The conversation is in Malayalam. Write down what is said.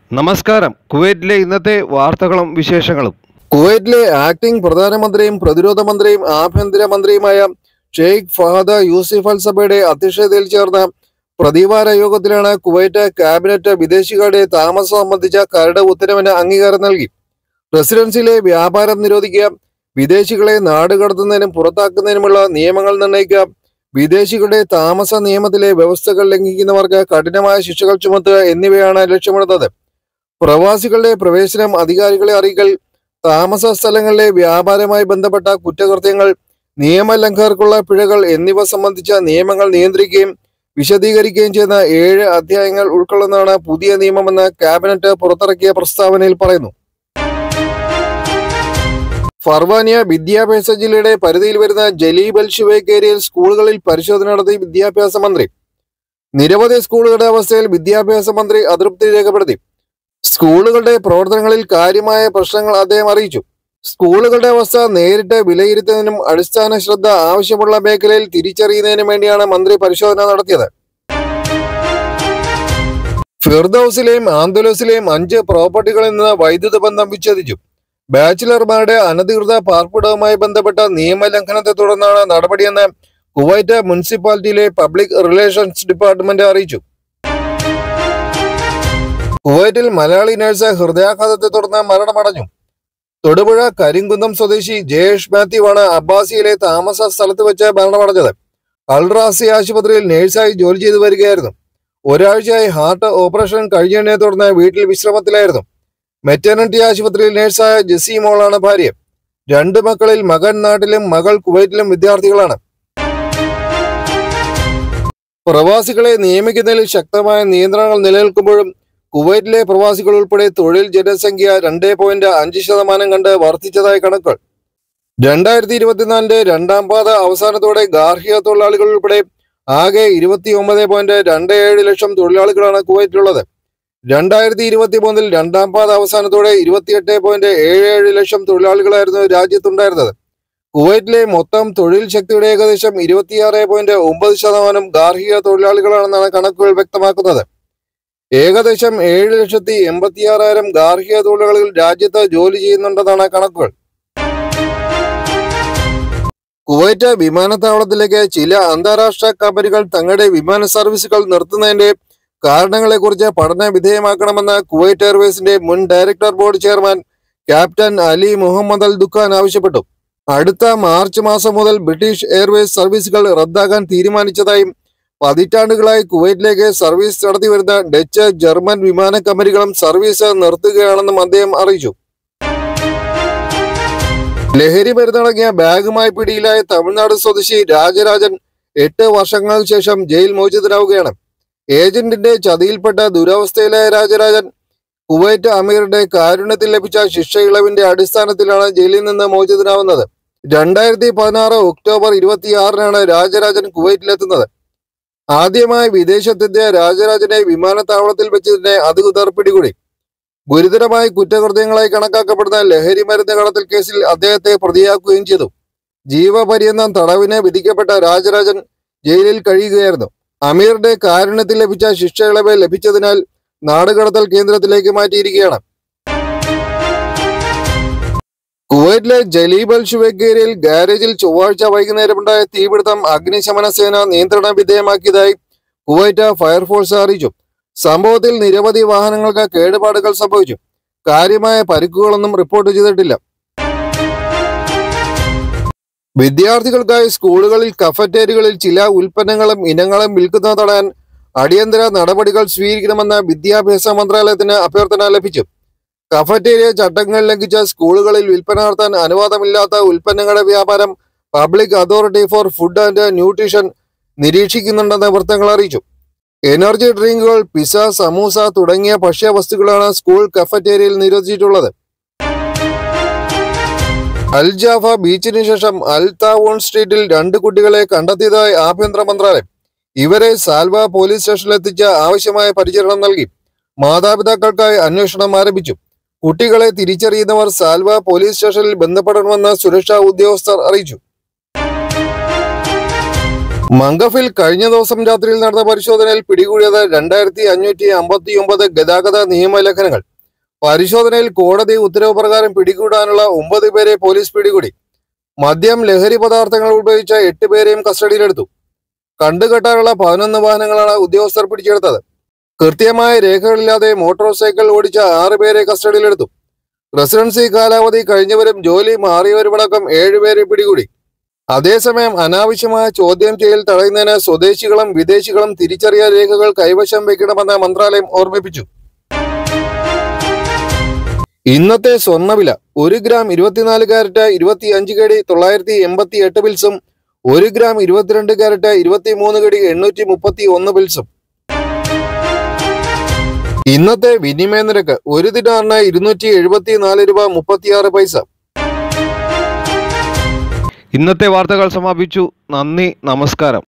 നമസ്കാരം കുവൈറ്റിലെ ഇന്നത്തെ വാർത്തകളും വിശേഷങ്ങളും കുവൈറ്റിലെ ആക്ടിംഗ് പ്രധാനമന്ത്രിയും പ്രതിരോധ മന്ത്രിയും ആഭ്യന്തര മന്ത്രിയുമായ ഷെയ്ഖ് ഫഹദ യൂസിഫ് അൽ സബയുടെ അധ്യക്ഷതയിൽ ചേർന്ന പ്രതിവാര യോഗത്തിലാണ് കുവൈറ്റ് ക്യാബിനറ്റ് വിദേശികളുടെ താമസം സംബന്ധിച്ച കരട് ഉത്തരവിന് അംഗീകാരം നൽകി റെസിഡൻസിലെ വ്യാപാരം നിരോധിക്കുക വിദേശികളെ നാടുകടത്തുന്നതിനും പുറത്താക്കുന്നതിനുമുള്ള നിയമങ്ങൾ നിർണ്ണയിക്കുക വിദേശികളുടെ താമസ നിയമത്തിലെ വ്യവസ്ഥകൾ ലംഘിക്കുന്നവർക്ക് കഠിനമായ ശിക്ഷകൾ ചുമത്തുക എന്നിവയാണ് ലക്ഷ്യമിടുന്നത് പ്രവാസികളുടെ പ്രവേശനം അധികാരികളെ അറിയിക്കൽ താമസ സ്ഥലങ്ങളിലെ വ്യാപാരവുമായി ബന്ധപ്പെട്ട കുറ്റകൃത്യങ്ങൾ നിയമലംഘകർക്കുള്ള പിഴകൾ എന്നിവ സംബന്ധിച്ച നിയമങ്ങൾ നിയന്ത്രിക്കുകയും വിശദീകരിക്കുകയും ചെയ്യുന്ന ഏഴ് അധ്യായങ്ങൾ ഉൾക്കൊള്ളുന്നതാണ് പുതിയ നിയമമെന്ന് ക്യാബിനറ്റ് പുറത്തിറക്കിയ പ്രസ്താവനയിൽ പറയുന്നു ഫർവാനിയ വിദ്യാഭ്യാസ ജില്ലയുടെ പരിധിയിൽ വരുന്ന ജലീബ് അൽ ഷുവേക്ക് ഏരിയയിൽ സ്കൂളുകളിൽ പരിശോധന നടത്തി വിദ്യാഭ്യാസ മന്ത്രി നിരവധി സ്കൂളുകളുടെ അവസ്ഥയിൽ വിദ്യാഭ്യാസ മന്ത്രി അതൃപ്തി രേഖപ്പെടുത്തി സ്കൂളുകളുടെ പ്രവർത്തനങ്ങളിൽ കാര്യമായ പ്രശ്നങ്ങൾ അദ്ദേഹം അറിയിച്ചു സ്കൂളുകളുടെ അവസ്ഥ നേരിട്ട് വിലയിരുത്തുന്നതിനും അടിസ്ഥാന ശ്രദ്ധ ആവശ്യമുള്ള മേഖലയിൽ തിരിച്ചറിയുന്നതിനും വേണ്ടിയാണ് മന്ത്രി പരിശോധന നടത്തിയത് ഫിർദൌസിലെയും ആന്തോലസിലെയും അഞ്ച് പ്രോപ്പർട്ടികളിൽ നിന്ന് വൈദ്യുത ബന്ധം വിച്ഛേദിച്ചു ബാച്ചിലർമാരുടെ അനധികൃത പാർപ്പിടവുമായി ബന്ധപ്പെട്ട നിയമലംഘനത്തെ തുടർന്നാണ് നടപടിയെന്ന് കുവൈറ്റ് മുനിസിപ്പാലിറ്റിയിലെ പബ്ലിക് റിലേഷൻസ് ഡിപ്പാർട്ട്മെന്റ് അറിയിച്ചു കുവൈറ്റിൽ മലയാളി നഴ്സ് ഹൃദയാഘാതത്തെ തുടർന്ന് മരണമടഞ്ഞു തൊടുപുഴ കരിങ്കുന്നം സ്വദേശി ജയേഷ് മാത്യു ആണ് അബ്ബാസിയിലെ താമസ സ്ഥലത്ത് വെച്ച് മരണമടഞ്ഞത് അൾറാസി ആശുപത്രിയിൽ നഴ്സായി ജോലി ചെയ്തു വരികയായിരുന്നു ഒരാഴ്ചയായി ഹാർട്ട് ഓപ്പറേഷൻ കഴിഞ്ഞതിനെ തുടർന്ന് വീട്ടിൽ വിശ്രമത്തിലായിരുന്നു മെറ്റർണിറ്റി ആശുപത്രിയിൽ നഴ്സായ ജെസി മോളാണ് ഭാര്യ രണ്ട് മക്കളിൽ മകൻ നാട്ടിലും മകൾ കുവൈറ്റിലും വിദ്യാർത്ഥികളാണ് പ്രവാസികളെ നിയമിക്കുന്നതിൽ ശക്തമായ നിയന്ത്രണങ്ങൾ നിലനിൽക്കുമ്പോഴും കുവൈറ്റിലെ പ്രവാസികൾ ഉൾപ്പെടെ തൊഴിൽ ജനസംഖ്യ രണ്ട് പോയിന്റ് അഞ്ച് ശതമാനം കണ്ട് വർദ്ധിച്ചതായി കണക്കുകൾ രണ്ടായിരത്തി ഇരുപത്തിനാലിന്റെ രണ്ടാം പാത അവസാനത്തോടെ ഗാർഹിക തൊഴിലാളികൾ ഉൾപ്പെടെ ആകെ ഇരുപത്തി ഒമ്പത് പോയിന്റ് രണ്ട് ഏഴ് ലക്ഷം തൊഴിലാളികളാണ് കുവൈറ്റിലുള്ളത് രണ്ടായിരത്തി ഇരുപത്തി മൂന്നിൽ രണ്ടാം പാത അവസാനത്തോടെ ഇരുപത്തിയെട്ട് പോയിന്റ് ഏഴ് ഏഴ് ലക്ഷം തൊഴിലാളികളായിരുന്നു രാജ്യത്തുണ്ടായിരുന്നത് കുവൈറ്റിലെ മൊത്തം തൊഴിൽ ശക്തിയുടെ ഏകദേശം ഇരുപത്തിയാറ് പോയിന്റ് ഒമ്പത് ശതമാനം ഗാർഹിക തൊഴിലാളികളാണെന്നാണ് കണക്കുകൾ വ്യക്തമാക്കുന്നത് ഏകദേശം ഏഴ് ലക്ഷത്തി എൺപത്തിയാറായിരം ഗാർഹിക തൊഴിലാളികൾ രാജ്യത്ത് ജോലി ചെയ്യുന്നുണ്ടെന്നാണ് കണക്കുകൾ കുവൈറ്റ് വിമാനത്താവളത്തിലേക്ക് ചില അന്താരാഷ്ട്ര കമ്പനികൾ തങ്ങളുടെ വിമാന സർവീസുകൾ നിർത്തുന്നതിന്റെ കാരണങ്ങളെക്കുറിച്ച് പഠന വിധേയമാക്കണമെന്ന് കുവൈറ്റ് എയർവേസിന്റെ മുൻ director board chairman captain Ali Muhammad Al Dukhan ആവശ്യപ്പെട്ടു അടുത്ത മാർച്ച് മാസം മുതൽ ബ്രിട്ടീഷ് എയർവേസ് സർവീസുകൾ റദ്ദാക്കാൻ തീരുമാനിച്ചതായും പതിറ്റാണ്ടുകളായി കുവൈറ്റിലേക്ക് സർവീസ് നടത്തിവരുന്ന ഡച്ച് ജർമ്മൻ വിമാന കമ്പനികളും സർവീസ് നിർത്തുകയാണെന്നും അദ്ദേഹം അറിയിച്ചു ലഹരി മരുന്നടങ്ങിയ ബാഗുമായി പിടിയിലായ തമിഴ്നാട് സ്വദേശി രാജരാജൻ എട്ട് വർഷങ്ങൾക്ക് ശേഷം ജയിൽ മോചിതനാവുകയാണ് ഏജന്റിന്റെ ചതിയിൽപ്പെട്ട ദുരവസ്ഥയിലായ രാജരാജൻ കുവൈറ്റ് അമീറുടെ കാരുണ്യത്തിൽ ലഭിച്ച ശിക്ഷ ഇളവിന്റെ അടിസ്ഥാനത്തിലാണ് ജയിലിൽ നിന്ന് മോചിതനാവുന്നത് രണ്ടായിരത്തി പതിനാറ് ഒക്ടോബർ ഇരുപത്തിയാറിനാണ് രാജരാജൻ കുവൈറ്റിലെത്തുന്നത് ആദ്യമായി വിദേശത്തെത്തിയ രാജരാജനെ വിമാനത്താവളത്തിൽ വെച്ച് തന്നെ അധികൃതർ പിടികൂടി ഗുരുതരമായ കുറ്റകൃത്യങ്ങളായി കണക്കാക്കപ്പെടുന്ന ലഹരി മരുന്ന് കടത്തൽ കേസിൽ അദ്ദേഹത്തെ പ്രതിയാക്കുകയും ചെയ്തു ജീവപര്യന്തം തടവിന് വിധിക്കപ്പെട്ട രാജരാജൻ ജയിലിൽ കഴിയുകയായിരുന്നു അമീറുടെ കാരുണ്യത്തിൽ ലഭിച്ച ശിക്ഷ ഇളവ് ലഭിച്ചതിനാൽ നാടുകടത്തൽ കേന്ദ്രത്തിലേക്ക് മാറ്റിയിരിക്കുകയാണ് കുവൈറ്റിലെ ജലീബ് അൽ ഷുവേക്ക് ഏരിയയിൽ ഗാരേജിൽ ചൊവ്വാഴ്ച വൈകുന്നേരമുണ്ടായ തീപിടുത്തം അഗ്നിശമന സേന നിയന്ത്രണ വിധേയമാക്കിയതായി കുവൈറ്റ് ഫയർഫോഴ്സ് അറിയിച്ചു സംഭവത്തിൽ നിരവധി വാഹനങ്ങൾക്ക് കേടുപാടുകൾ സംഭവിച്ചു കാര്യമായ പരിക്കുകളൊന്നും റിപ്പോർട്ട് ചെയ്തിട്ടില്ല വിദ്യാർത്ഥികൾക്കായി സ്കൂളുകളിൽ കഫറ്റേരിയകളിൽ ചില ഉൽപ്പന്നങ്ങളും ഇനങ്ങളും വിൽക്കുന്നത് തടയാൻ അടിയന്തര നടപടികൾ സ്വീകരിക്കണമെന്ന് വിദ്യാഭ്യാസ മന്ത്രാലയത്തിന് അഭ്യർത്ഥന ലഭിച്ചു കഫറ്റേരിയ ചട്ടങ്ങൾ ലംഘിച്ച സ്കൂളുകളിൽ വിൽപ്പന നടത്താൻ അനുവാദമില്ലാത്ത ഉൽപ്പന്നങ്ങളുടെ വ്യാപാരം Public Authority for Food and Nutrition നിരീക്ഷിക്കുന്നുണ്ടെന്ന് വൃത്തങ്ങൾ അറിയിച്ചു എനർജി ഡ്രിങ്കുകൾ പിസ സമൂസ തുടങ്ങിയ ഭക്ഷ്യവസ്തുക്കളാണ് സ്കൂൾ കഫറ്റേരിയയിൽ നിരോധിച്ചിട്ടുള്ളത് അൽ ജാഫ ബീച്ചിന് ശേഷം അൽ താവോൺ സ്ട്രീറ്റിൽ രണ്ട് കുട്ടികളെ കണ്ടെത്തിയതായി ആഭ്യന്തര മന്ത്രാലയം ഇവരെ സാൽവ പോലീസ് സ്റ്റേഷനിൽ എത്തിച്ച് ആവശ്യമായ പരിചരണം നൽകി മാതാപിതാക്കൾക്കായി അന്വേഷണം ആരംഭിച്ചു കുട്ടികളെ തിരിച്ചറിയുന്നവർ സാൽവ പോലീസ് സ്റ്റേഷനിൽ ബന്ധപ്പെടണമെന്ന് സുരക്ഷാ ഉദ്യോഗസ്ഥർ അറിയിച്ചു മംഗഫിൽ കഴിഞ്ഞ ദിവസം രാത്രിയിൽ നടന്ന പരിശോധനയിൽ പിടികൂടിയത് രണ്ടായിരത്തി അഞ്ഞൂറ്റി അമ്പത്തി ഒമ്പത് ഗതാഗത നിയമലംഘനങ്ങൾ പരിശോധനയിൽ കോടതി ഉത്തരവ് പ്രകാരം പിടികൂടാനുള്ള ഒമ്പത് പേരെ പോലീസ് പിടികൂടി മദ്യം ലഹരി പദാർത്ഥങ്ങൾ ഉപയോഗിച്ച എട്ട് പേരെയും കസ്റ്റഡിയിലെടുത്തു കണ്ടുകെട്ടാനുള്ള പതിനൊന്ന് വാഹനങ്ങളാണ് ഉദ്യോഗസ്ഥർ പിടിച്ചെടുത്തത് കൃത്യമായ രേഖകളില്ലാതെ മോട്ടോർ സൈക്കിൾ ഓടിച്ച ആറ് പേരെ കസ്റ്റഡിയിലെടുത്തു റെസിഡൻസി കാലാവധി കഴിഞ്ഞവരും ജോലി മാറിയവരുമടക്കം ഏഴുപേരെ പിടികൂടി അതേസമയം അനാവശ്യമായ ചോദ്യം ചെയ്യൽ തടയുന്നതിന് സ്വദേശികളും വിദേശികളും തിരിച്ചറിയൽ രേഖകൾ കൈവശം വയ്ക്കണമെന്ന് മന്ത്രാലയം ഓർമ്മിപ്പിച്ചു ഇന്നത്തെ സ്വർണ്ണവില ഒരു ഗ്രാം ഇരുപത്തിനാല് കാരറ്റ് ഇരുപത്തി അഞ്ച് കടി തൊള്ളായിരത്തി എൺപത്തി എട്ട് പിൽസും ഒരു ഗ്രാം ഇരുപത്തിരണ്ട് കാരറ്റ് ഇരുപത്തി മൂന്ന് കടി എണ്ണൂറ്റി മുപ്പത്തി ഒന്ന് പിൽസും ഇന്നത്തെ വിനിമയ നിരക്ക് ഒരു ദിനാറിന് ഇരുന്നൂറ്റി എഴുപത്തി നാല് രൂപ മുപ്പത്തിയാറ് പൈസ ഇന്നത്തെ വാർത്തകൾ സമാപിച്ചു നന്ദി നമസ്കാരം